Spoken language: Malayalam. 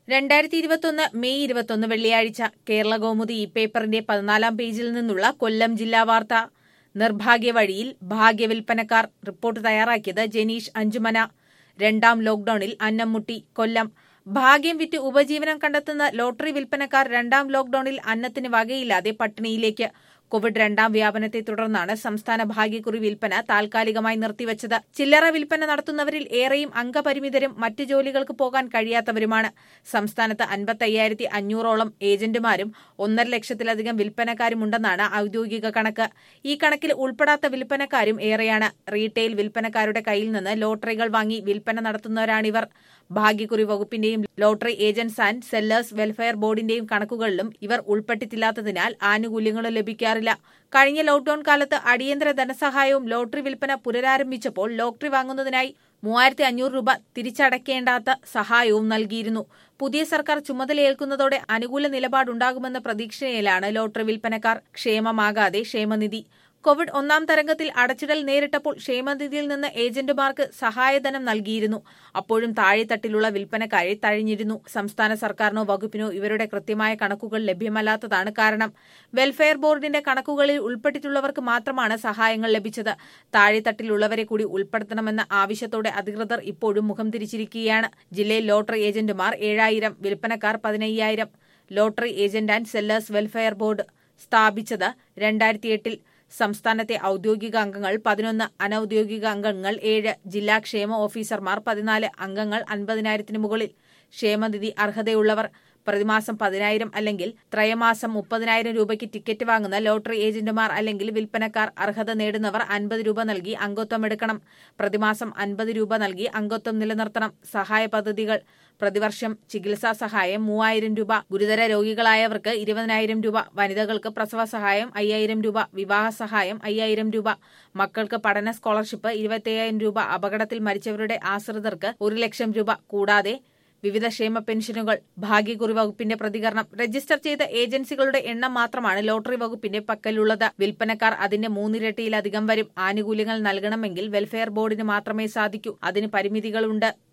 രണ്ടായിരത്തി ഇരുപത്തൊന്ന് മെയ് ഇരുപത്തൊന്ന് വെള്ളിയാഴ്ച കേരള കൗമുദി ഈ പേപ്പറിന്റെ പതിനാലാം പേജിൽ നിന്നുള്ള കൊല്ലം ജില്ലാ വാർത്ത നിർഭാഗ്യ വഴിയിൽ ഭാഗ്യവിൽപ്പനക്കാർ റിപ്പോർട്ട് തയ്യാറാക്കിയത് ജനീഷ് അഞ്ചുമന രണ്ടാം ലോക്ഡൌണിൽ അന്നംമുട്ടി കൊല്ലം ഭാഗ്യം വിറ്റ് ഉപജീവനം കണ്ടെത്തുന്ന ലോട്ടറി വിൽപ്പനക്കാർ രണ്ടാം ലോക്ഡൌണിൽ അന്നത്തിന് വകയില്ലാതെ പട്ടിണിയിലേക്ക് കോവിഡ് രണ്ടാം വ്യാപനത്തെ തുടർന്നാണ് സംസ്ഥാന ഭാഗ്യക്കുറി വിൽപ്പന താൽക്കാലികമായി നിർത്തിവച്ചത് ചില്ലറ വിൽപ്പന നടത്തുന്നവരിൽ ഏറെയും അംഗപരിമിതരും മറ്റു ജോലികൾക്ക് പോകാൻ കഴിയാത്തവരുമാണ് സംസ്ഥാനത്ത് അൻപത്തയ്യായിരത്തി അഞ്ഞൂറോളം ഏജന്റുമാരും ഒന്നര ലക്ഷത്തിലധികം വിൽപ്പനക്കാരുമുണ്ടെന്നാണ് ഔദ്യോഗിക കണക്ക് ഈ കണക്കിൽ ഉൾപ്പെടാത്ത വിൽപ്പനക്കാരും ഏറെയാണ് റീറ്റെയിൽ വിൽപ്പനക്കാരുടെ കയ്യിൽ നിന്ന് ലോട്ടറികൾ വാങ്ങി വിൽപ്പന നടത്തുന്നവരാണിവർ ഭാഗ്യക്കുറി വകുപ്പിന്റെയും lottery agents and sellers welfare ബോർഡിന്റെയും കണക്കുകളിലും ഇവർ ഉൾപ്പെട്ടിട്ടില്ലാത്തതിനാൽ ആനുകൂല്യങ്ങളും ലഭിക്കാറില്ല കഴിഞ്ഞ ലോക്ഡൌൺ കാലത്ത് അടിയന്തര ധനസഹായവും ലോട്ടറി വിൽപ്പന പുനരാരംഭിച്ചപ്പോൾ ലോട്ടറി വാങ്ങുന്നതിനായി മൂവായിരത്തി അഞ്ഞൂറ് രൂപ തിരിച്ചടയ്ക്കേണ്ടാത്ത സഹായവും നൽകിയിരുന്നു പുതിയ സർക്കാർ ചുമതലയേൽക്കുന്നതോടെ അനുകൂല നിലപാടുണ്ടാകുമെന്ന പ്രതീക്ഷയിലാണ് ലോട്ടറി വിൽപ്പനക്കാർ ക്ഷേമമാകാതെ ക്ഷേമനിധി കോവിഡ് ഒന്നാം തരംഗത്തിൽ അടച്ചിടൽ നേരിട്ടപ്പോൾ ക്ഷേമനിധിയിൽ നിന്ന് ഏജന്റുമാർക്ക് സഹായധനം നൽകിയിരുന്നു അപ്പോഴും താഴെത്തട്ടിലുള്ള വിൽപ്പനക്കാരെ തഴഞ്ഞിരുന്നു സംസ്ഥാന സർക്കാരിനോ വകുപ്പിനോ ഇവരുടെ കൃത്യമായ കണക്കുകൾ ലഭ്യമല്ലാത്തതാണ് കാരണം വെൽഫെയർ ബോർഡിന്റെ കണക്കുകളിൽ ഉൾപ്പെട്ടിട്ടുള്ളവർക്ക് മാത്രമാണ് സഹായങ്ങൾ ലഭിച്ചത് താഴെത്തട്ടിലുള്ളവരെ കൂടി ഉൾപ്പെടുത്തണമെന്ന ആവശ്യത്തോടെ അധികൃതർ ഇപ്പോഴും മുഖം തിരിച്ചിരിക്കുകയാണ് ജില്ലയിൽ ലോട്ടറി ഏജന്റുമാർ ഏഴായിരം വിൽപ്പനക്കാർ പതിനയ്യായിരം lottery agent and sellers welfare board സ്ഥാപിച്ചത് രണ്ടായിരത്തി എട്ടിൽ സംസ്ഥാനത്തെ ഔദ്യോഗിക അംഗങ്ങൾ പതിനൊന്ന് അനൌദ്യോഗിക അംഗങ്ങൾ ഏഴ് ജില്ലാ ക്ഷേമ ഓഫീസർമാർ പതിനാല് അംഗങ്ങൾ അൻപതിനായിരത്തിന് മുകളിൽ ക്ഷേമനിധി അർഹതയുള്ളവർ പ്രതിമാസം പതിനായിരം അല്ലെങ്കിൽ ത്രയമാസം മുപ്പതിനായിരം രൂപയ്ക്ക് ടിക്കറ്റ് വാങ്ങുന്ന ലോട്ടറി ഏജന്റുമാർ അല്ലെങ്കിൽ വിൽപ്പനക്കാർ അർഹത നേടുന്നവർ അൻപത് രൂപ നൽകി അംഗത്വം എടുക്കണം പ്രതിമാസം അൻപത് രൂപ നൽകി അംഗത്വം നിലനിർത്തണം സഹായ പദ്ധതികൾ പ്രതിവർഷം ചികിത്സാ സഹായം മൂവായിരം രൂപ ഗുരുതര രോഗികളായവർക്ക് ഇരുപതിനായിരം രൂപ വനിതകൾക്ക് പ്രസവ സഹായം അയ്യായിരം രൂപ വിവാഹ സഹായം അയ്യായിരം രൂപ മക്കൾക്ക് പഠന സ്കോളർഷിപ്പ് ഇരുപത്തിയ്യായിരം രൂപ അപകടത്തിൽ മരിച്ചവരുടെ ആശ്രിതർക്ക് ഒരു ലക്ഷം രൂപ കൂടാതെ വിവിധ ക്ഷേമ പെൻഷനുകൾ ഭാഗ്യക്കുറി വകുപ്പിന്റെ പ്രതികരണം രജിസ്റ്റർ ചെയ്ത ഏജൻസികളുടെ എണ്ണം മാത്രമാണ് ലോട്ടറി വകുപ്പിന്റെ പക്കലുള്ളത് വിൽപ്പനക്കാർ അതിന്റെ മൂന്നിരട്ടിയിലധികം വരും ആനുകൂല്യങ്ങൾ നൽകണമെങ്കിൽ വെൽഫെയർ ബോർഡിന് മാത്രമേ സാധിക്കൂ അതിന് പരിമിതികളുണ്ട്